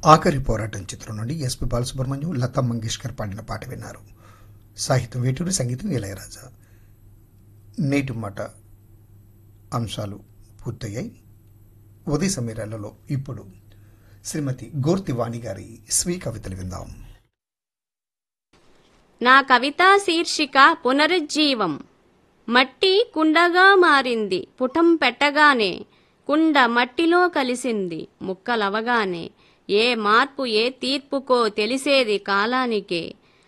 ఆఖరి పోరాటం చిత్రం నుండి ఎస్పి బాలసుబ్రహ్మణ్యం లతా మంగేష్కర్ పాడిన పాట విన్నారు సాహిత్యం వేటూరి సంగీతం ఇళయరాజా నేటి మాట అంశాలు పూర్తయ్యాయి ఉదయ సమీరాలలో ఇప్పుడు శ్రీమతి గోర్తి వాణి గారి స్వీ కవితలు విందాం నా కవితా శీర్షిక పునరుజ్జీవం మట్టి కుండగా మారింది పుటం పెట్టగానే కుండ మట్టిలో కలిసింది ముక్కలవగానే ఏ మార్పు ఏ తీర్పుకో తెలిసేది కాలానికే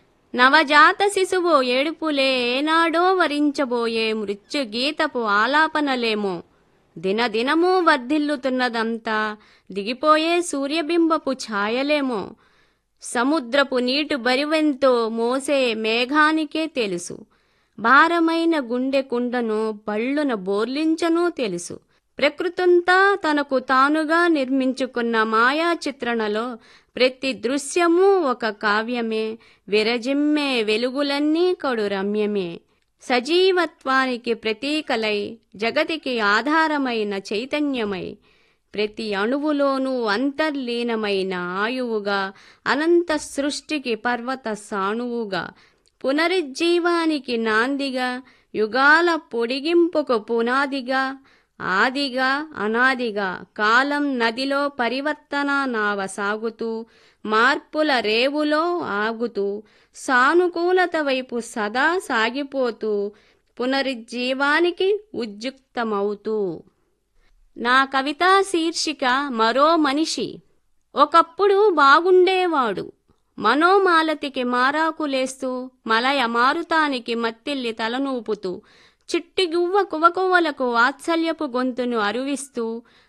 నవజాత శిశువు ఏడుపులే ఏనాడో వరించబోయే మృత్యు గీతపు ఆలాపనలేమో దినదినమూ వర్ధిల్లుతున్నదంతా దిగిపోయే సూర్యబింబపు ఛాయలేమో సముద్రపు నీటి బరివెంతో మోసే మేఘానికే తెలుసు భారమైన గుండె కుండను బళ్ళున బోర్లించనూ తెలుసు ప్రకృతంతా తనకు తానుగా నిర్మించుకున్న మాయా చిత్రణలో ప్రతి దృశ్యము ఒక కావ్యమే విరజిమ్మే వెలుగులన్నీ కడు రమ్యమే సజీవత్వానికి ప్రతీకలై జగతికి ఆధారమైన చైతన్యమై ప్రతి అణువులోనూ అంతర్లీనమైన ఆయువుగా అనంత సృష్టికి పర్వత సాణువుగా పునరుజ్జీవానికి నాందిగా యుగాల పొడిగింపుకు పునాదిగా ఆదిగా అనాదిగా కాలం నదిలో పరివర్తన నావ సాగుతూ మార్పుల రేవులో ఆగుతూ సానుకూలత వైపు సదా సాగిపోతూ పునరుజ్జీవానికి ఉద్యుక్తమవుతూ నా కవితా శీర్షిక మరో మనిషి ఒకప్పుడు బాగుండేవాడు మనోమాలతికి మారాకులేస్తూ మలయ మారుతానికి మత్తిల్లి తలనూపుతూ చిట్టిగువ్వ కువకువలకు వాత్సల్యపు గొంతును అరువిస్తూ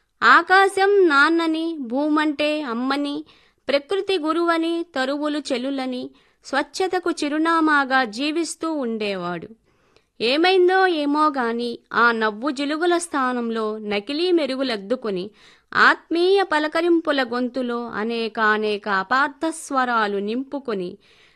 ఆకాశం నాన్నని భూమంటే అమ్మని ప్రకృతి గురువని తరువులు చెలులని స్వచ్ఛతకు చిరునామాగా జీవిస్తూ ఉండేవాడు ఏమైందో ఏమో గాని ఆ నవ్వు జిలుగుల స్థానంలో నకిలీ మెరుగులద్దుకుని ఆత్మీయ పలకరింపుల గొంతులో అనేకానేక అపార్థ స్వరాలు నింపుకుని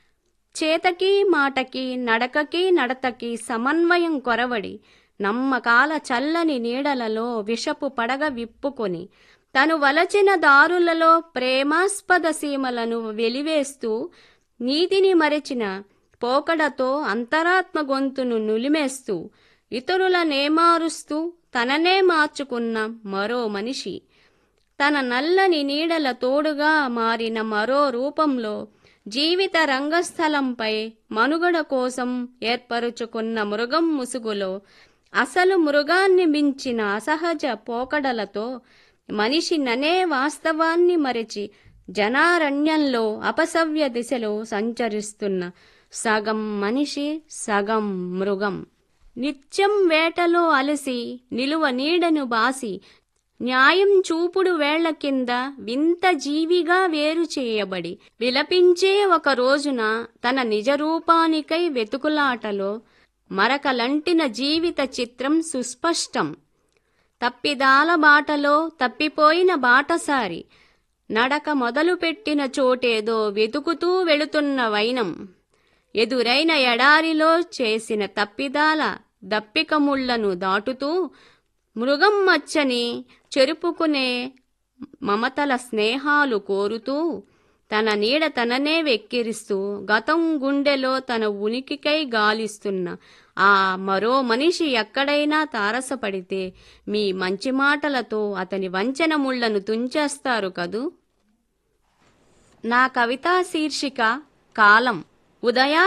చేతకి మాటకి నడకకి నడతకి సమన్వయం కొరవడి నమ్మకాల చల్లని నీడలలో విషపు పడగ విప్పుకొని తను వలచిన దారులలో ప్రేమాస్పద సీమలను వెలివేస్తూ నీతిని మరచిన పోకడతో అంతరాత్మ గొంతును నులిమేస్తూ ఇతరుల నేమారుస్తూ తననే మార్చుకున్న మరో మనిషి తన నల్లని నీడల తోడుగా మారిన మరో రూపంలో జీవిత రంగస్థలంపై మనుగడ కోసం ఏర్పరుచుకున్న మృగం ముసుగులో అసలు మృగాన్ని మించిన అసహజ పోకడలతో మనిషి ననే వాస్తవాన్ని మరిచి జనారణ్యంలో అపసవ్య దిశలో సంచరిస్తున్న సగం మనిషి సగం మృగం నిత్యం వేటలో అలసి నిలువ నీడను బాసి న్యాయం చూపుడు వేళ్ల కింద వింత జీవిగా వేరు చేయబడి విలపించే ఒక రోజున తన నిజరూపానికై వెతుకులాటలో మరకలంటిన జీవిత చిత్రం సుస్పష్టం తప్పిదాల బాటలో తప్పిపోయిన బాటసారి నడక మొదలుపెట్టిన చోటేదో వెతుకుతూ వెళుతున్న వైనం ఎదురైన ఎడారిలో చేసిన తప్పిదాల దప్పికముళ్లను దాటుతూ మృగం మచ్చని చెరుపుకునే మమతల స్నేహాలు కోరుతూ తన నీడ తననే వెక్కిరిస్తూ గతం గుండెలో తన ఉనికికై గాలిస్తున్న ఆ మరో మనిషి ఎక్కడైనా తారసపడితే మీ మంచి మాటలతో అతని వంచన ముళ్లను తుంచేస్తారు కదూ నా కవితా శీర్షిక కాలం ఉదయా